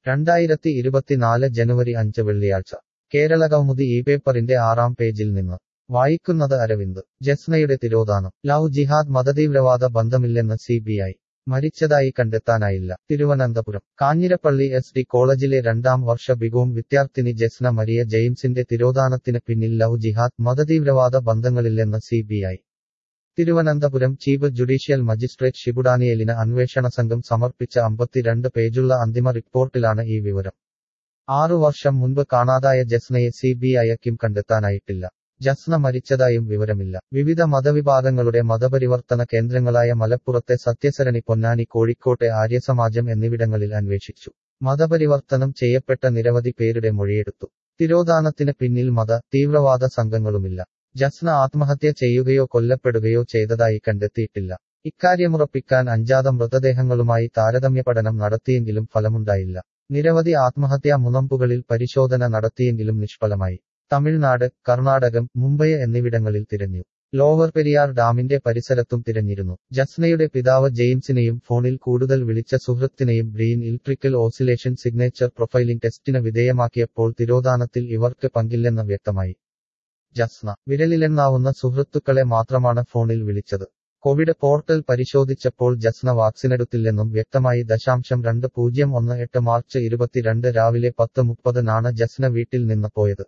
രണ്ടായിരത്തി ഇരുപത്തിനാല് ജനുവരി അഞ്ച് വെള്ളിയാഴ്ച കേരളകൗമുദി ഈ പേപ്പറിന്റെ ആറാം പേജിൽ നിന്ന് വായിക്കുന്നത് അരവിന്ദ് ജസ്നയുടെ തിരോധാനം ലവ് ജിഹാദ് മതതീവ്രവാദ ബന്ധമില്ലെന്ന് സി ബി ഐ മരിച്ചതായി കണ്ടെത്താനായില്ല തിരുവനന്തപുരം കാഞ്ഞിരപ്പള്ളി എസ് ഡി കോളേജിലെ രണ്ടാം വർഷ ബികോം വിദ്യാർത്ഥിനി ജസ്ന മരിയ ജെയിംസിന്റെ തിരോധാനത്തിന് പിന്നിൽ ലവ് ജിഹാദ് മതതീവ്രവാദ ബന്ധങ്ങളില്ലെന്ന് C B I Thiruvananthapuram chief judicial magistrate ഷിബുഡാനിയലിന് അന്വേഷണ സംഘം സമർപ്പിച്ച അമ്പത്തിരണ്ട് പേജുള്ള അന്തിമ റിപ്പോർട്ടിലാണ് ഈ വിവരം ആറു വർഷം മുൻപ് കാണാതായ ജസ്നയെ സി ബി ഐക്കും കണ്ടെത്താനായിട്ടില്ല ജസ്ന മരിച്ചതായും വിവരമില്ല വിവിധ മതവിഭാഗങ്ങളുടെ മതപരിവർത്തന കേന്ദ്രങ്ങളായ മലപ്പുറത്തെ സത്യസരണി പൊന്നാനി കോഴിക്കോട്ടെ ആര്യസമാജം എന്നിവിടങ്ങളിൽ അന്വേഷിച്ചു മതപരിവർത്തനം ചെയ്യപ്പെട്ട നിരവധി പേരുടെ മൊഴിയെടുത്തു തിരോധാനത്തിന് പിന്നിൽ മത തീവ്രവാദ സംഘങ്ങളുമില്ല ജസ്ന ആത്മഹത്യ ചെയ്യുകയോ കൊല്ലപ്പെടുകയോ ചെയ്തതായി കണ്ടെത്തിയിട്ടില്ല ഇക്കാര്യമുറപ്പിക്കാൻ അഞ്ചാത മൃതദേഹങ്ങളുമായി താരതമ്യ പഠനം നടത്തിയെങ്കിലും ഫലമുണ്ടായില്ല നിരവധി ആത്മഹത്യാ മുനമ്പുകളിൽ പരിശോധന നടത്തിയെങ്കിലും നിഷ്ഫലമായി തമിഴ്നാട് കർണാടകം മുംബൈ എന്നിവിടങ്ങളിൽ തിരഞ്ഞു ലോവർ പെരിയാർ ഡാമിന്റെ പരിസരത്തും തിരഞ്ഞിരുന്നു ജസ്നയുടെ പിതാവ് ജെയിംസിനെയും ഫോണിൽ കൂടുതൽ വിളിച്ച സുഹൃത്തിനെയും brain electrical oscillation signature profiling ടെസ്റ്റിന് വിധേയമാക്കിയപ്പോൾ തിരോധാനത്തിൽ ഇവർക്ക് പങ്കില്ലെന്ന് വ്യക്തമായി ജസ്ന വിരലിലെണ്ണാവുന്ന സുഹൃത്തുക്കളെ മാത്രമാണ് ഫോണിൽ വിളിച്ചത് കോവിഡ് പോർട്ടൽ പരിശോധിച്ചപ്പോൾ ജസ്ന വാക്സിനെടുത്തില്ലെന്നും വ്യക്തമായി ദശാംശം രണ്ട് പൂജ്യം ഒന്ന് എട്ട് മാർച്ച് ഇരുപത്തിരണ്ട് രാവിലെ പത്ത് മുപ്പതിനാണ് ജസ്ന വീട്ടിൽ നിന്ന് പോയത്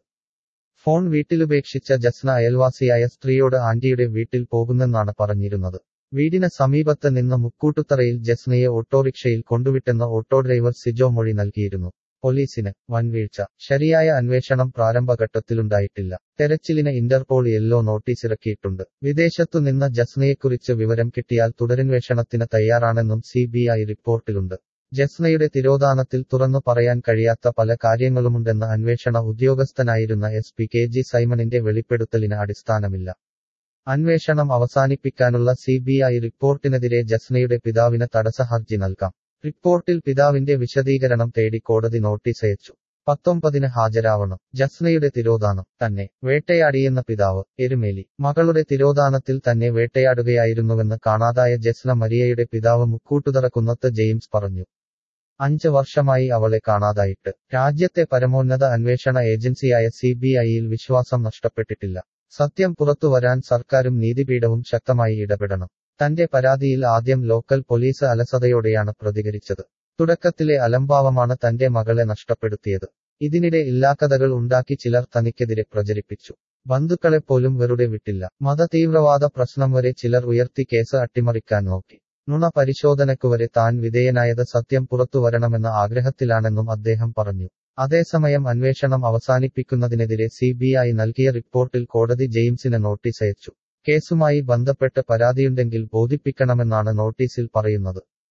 ഫോൺ വീട്ടിലുപേക്ഷിച്ച ജസ്ന അയൽവാസിയായ സ്ത്രീയോട് ആന്റിയുടെ വീട്ടിൽ പോകുന്നെന്നാണ് പറഞ്ഞിരുന്നത് വീടിന് സമീപത്ത് നിന്ന് മുക്കൂട്ടുത്തറയിൽ ജസ്നയെ ഓട്ടോറിക്ഷയിൽ കൊണ്ടുവിട്ടെന്ന് ഓട്ടോ ഡ്രൈവർ സിജോ മൊഴി നൽകിയിരുന്നു പോലീസിന് വൻവീഴ്ച ശരിയായ അന്വേഷണം പ്രാരംഭഘട്ടത്തിലുണ്ടായിട്ടില്ല തെരച്ചിലിന് ഇന്റർപോൾ യെല്ലോ നോട്ടീസ് ഇറക്കിയിട്ടുണ്ട് വിദേശത്തു നിന്ന് ജസ്നയെക്കുറിച്ച് വിവരം കിട്ടിയാൽ തുടരന്വേഷണത്തിന് തയ്യാറാണെന്നും സി റിപ്പോർട്ടിലുണ്ട് ജസ്നയുടെ തിരോധാനത്തിൽ തുറന്നു പറയാൻ കഴിയാത്ത പല കാര്യങ്ങളുമുണ്ടെന്ന് അന്വേഷണ ഉദ്യോഗസ്ഥനായിരുന്ന എസ് പി കെ ജി സൈമണിന്റെ വെളിപ്പെടുത്തലിന് അടിസ്ഥാനമില്ല അന്വേഷണം അവസാനിപ്പിക്കാനുള്ള സി ബി ഐ റിപ്പോർട്ടിനെതിരെ ജസ്നയുടെ പിതാവിന് തടസ്സ ഹർജി നൽകാം റിപ്പോർട്ടിൽ പിതാവിന്റെ വിശദീകരണം തേടി കോടതി നോട്ടീസ് അയച്ചു പത്തൊമ്പതിന് ഹാജരാവണം ജസ്നയുടെ തിരോധാനം തന്നെ വേട്ടയാടിയെന്ന പിതാവ് എരുമേലി മകളുടെ തിരോധാനത്തിൽ തന്നെ വേട്ടയാടുകയായിരുന്നുവെന്ന് കാണാതായ ജസ്ന മരിയയുടെ പിതാവ് മുക്കൂട്ടുതറ കുന്നത്ത് ജെയിംസ് പറഞ്ഞു അഞ്ച് വർഷമായി അവളെ കാണാതായിട്ട് രാജ്യത്തെ പരമോന്നത അന്വേഷണ ഏജൻസിയായ സി ബി ഐയിൽ വിശ്വാസം നഷ്ടപ്പെട്ടിട്ടില്ല സത്യം പുറത്തുവരാൻ സർക്കാരും നീതിപീഠവും ശക്തമായി ഇടപെടണം തന്റെ പരാതിയിൽ ആദ്യം ലോക്കൽ പോലീസ് അലസതയോടെയാണ് പ്രതികരിച്ചത് തുടക്കത്തിലെ അലംഭാവമാണ് തന്റെ മകളെ നഷ്ടപ്പെടുത്തിയത് ഇതിനിടെ ഇല്ലാക്കഥകൾ ഉണ്ടാക്കി ചിലർ തനിക്കെതിരെ പ്രചരിപ്പിച്ചു ബന്ധുക്കളെപ്പോലും വെറുതെ വിട്ടില്ല മത തീവ്രവാദ പ്രശ്നം വരെ ചിലർ ഉയർത്തി കേസ് അട്ടിമറിക്കാൻ നോക്കി നുണ പരിശോധനയ്ക്കുവരെ താൻ വിധേയനായത് സത്യം പുറത്തുവരണമെന്ന ആഗ്രഹത്തിലാണെന്നും അദ്ദേഹം പറഞ്ഞു അതേസമയം അന്വേഷണം അവസാനിപ്പിക്കുന്നതിനെതിരെ സി ബി ഐ നൽകിയ റിപ്പോർട്ടിൽ കോടതി ജെയിംസിന് നോട്ടീസ് അയച്ചു കേസുമായി ബന്ധപ്പെട്ട് പരാതിയുണ്ടെങ്കിൽ ബോധിപ്പിക്കണമെന്നാണ് നോട്ടീസിൽ പറയുന്നത്